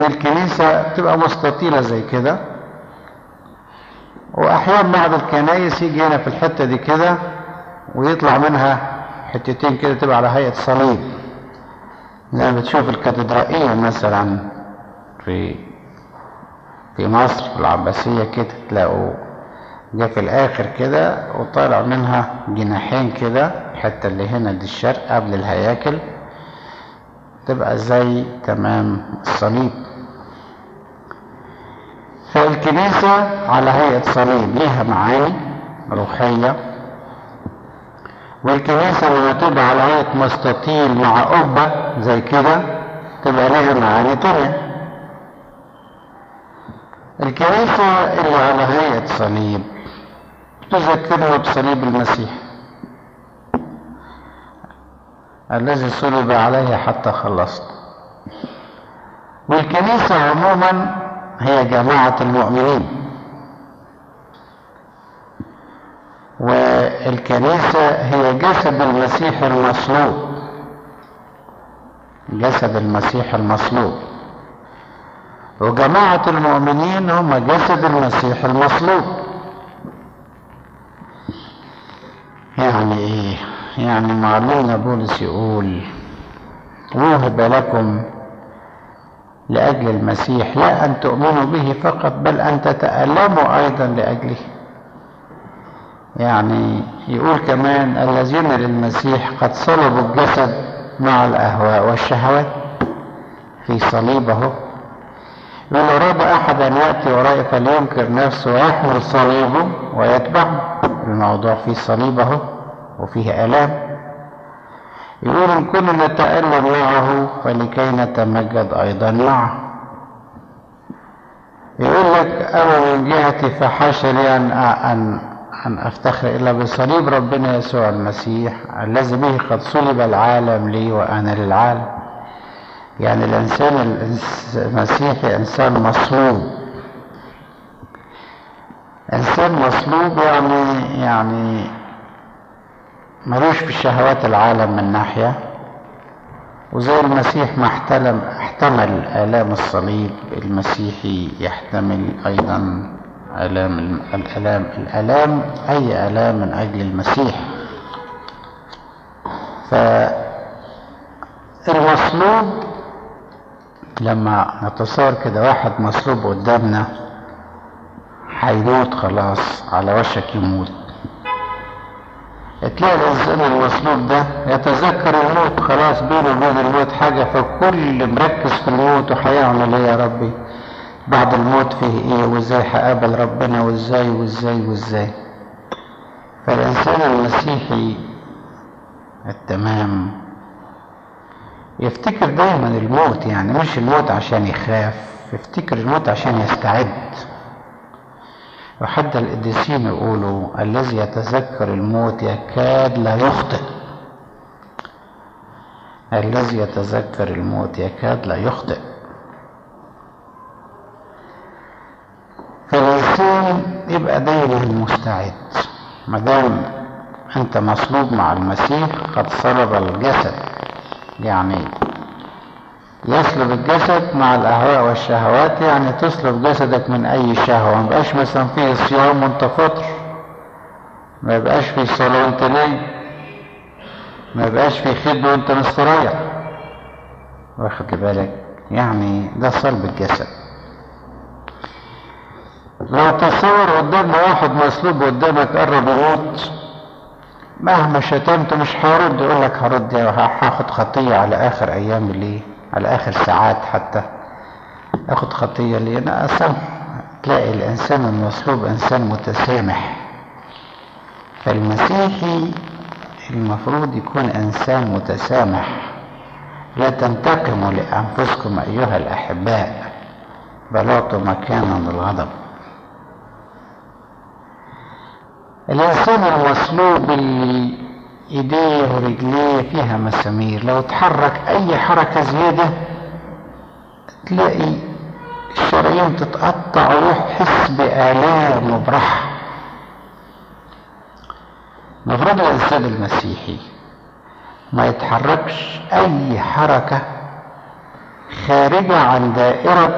الكنيسة بتبقى مستطيلة زي كده وأحيانا بعض الكنايس يجي هنا في الحتة دي كده ويطلع منها حتتين كده تبقى على هيئة صليب زي ما بتشوف الكاتدرائية مثلا في في مصر في العباسية كده تلاقوا جه في الآخر كده وطالع منها جناحين كده الحتة اللي هنا دي الشرق قبل الهياكل تبقى زي تمام الصليب فالكنيسة على هيئة صليب ليها معاني روحية والكنيسة لما تبقى على هيئة مستطيل مع قبة زي كده تبقى لها معاني تانية الكنيسة اللي على هيئة صليب تذكرنا بصليب المسيح الذي صلب عليه حتى خلصنا والكنيسة عموما هي جماعة المؤمنين والكنيسة هي جسد المسيح المصلوب جسد المسيح المصلوب وجماعة المؤمنين هم جسد المسيح المصلوب يعني ايه يعني معلومنا بولس يقول وهب لكم لأجل المسيح لا أن تؤمنوا به فقط بل أن تتألموا أيضا لأجله يعني يقول كمان الذين للمسيح قد صلبوا الجسد مع الأهواء والشهوات في صليبه من أراد أحد أن يأتي ورائي فلينكر نفسه ويحمل صليبه ويتبعه الموضوع في صليبه وفيه آلام يقول إن كنا نتألم معه فلكي نتمجد أيضا معه يقول لك أنا من جهتي فحاشا لي أن أن أن أفتخر إلا بصليب ربنا يسوع المسيح الذي به قد صلب العالم لي وأنا للعالم يعني الإنسان المسيحي إنسان مصلوب إنسان مصلوب يعني يعني ملوش في شهوات العالم من ناحية وزي المسيح ما احتلم احتمل آلام الصليب المسيحي يحتمل أيضا آلام الآلام الآلام أي آلام من أجل المسيح فالمصلوب لما نتصور كده واحد مصلوب قدامنا هيموت خلاص على وشك يموت تلاقي الإنسان المصلوب ده يتذكر الموت خلاص بينه وبين الموت حاجة فكل مركز في الموت وهيعمل ايه يا ربي بعد الموت فيه ايه وازاي هقابل ربنا وازاي وازاي وازاي فالإنسان المسيحي التمام يفتكر دايما الموت يعني مش الموت عشان يخاف يفتكر الموت عشان يستعد وحتى القديسين يقولوا الذي يتذكر الموت يكاد لا يخطئ الذي يتذكر الموت يكاد لا يخطئ فالإنسان يبقى دايما مستعد ما دام أنت مصلوب مع المسيح قد صلب الجسد يعني يصلب الجسد مع الأهواء والشهوات يعني تصلب جسدك من أي شهوة ما يبقاش مثلا فيه صيام وأنت فطر ما يبقاش فيه صلاة وأنت نايم ما يبقاش فيه خدمة وأنت مستريح واخد بالك يعني ده صلب الجسد لو تصور قدامنا واحد مصلوب قدامك قرب يموت مهما شتمته مش هرد يقول لك هرد هاخد خطية على آخر أيام ليه على آخر ساعات حتى أخد خطية ليه أنا أسامح تلاقي الإنسان المصلوب إنسان متسامح فالمسيحي المفروض يكون إنسان متسامح لا تنتقموا لأنفسكم أيها الأحباء بل اعطوا مكانا للغضب الإنسان المصلوب اللي إيديه ورجليه فيها مسامير لو تحرك أي حركة زيادة تلاقي الشرايين تتقطع ويحس بآلام وبرحة المفروض الإنسان المسيحي ما يتحركش أي حركة خارجة عن دائرة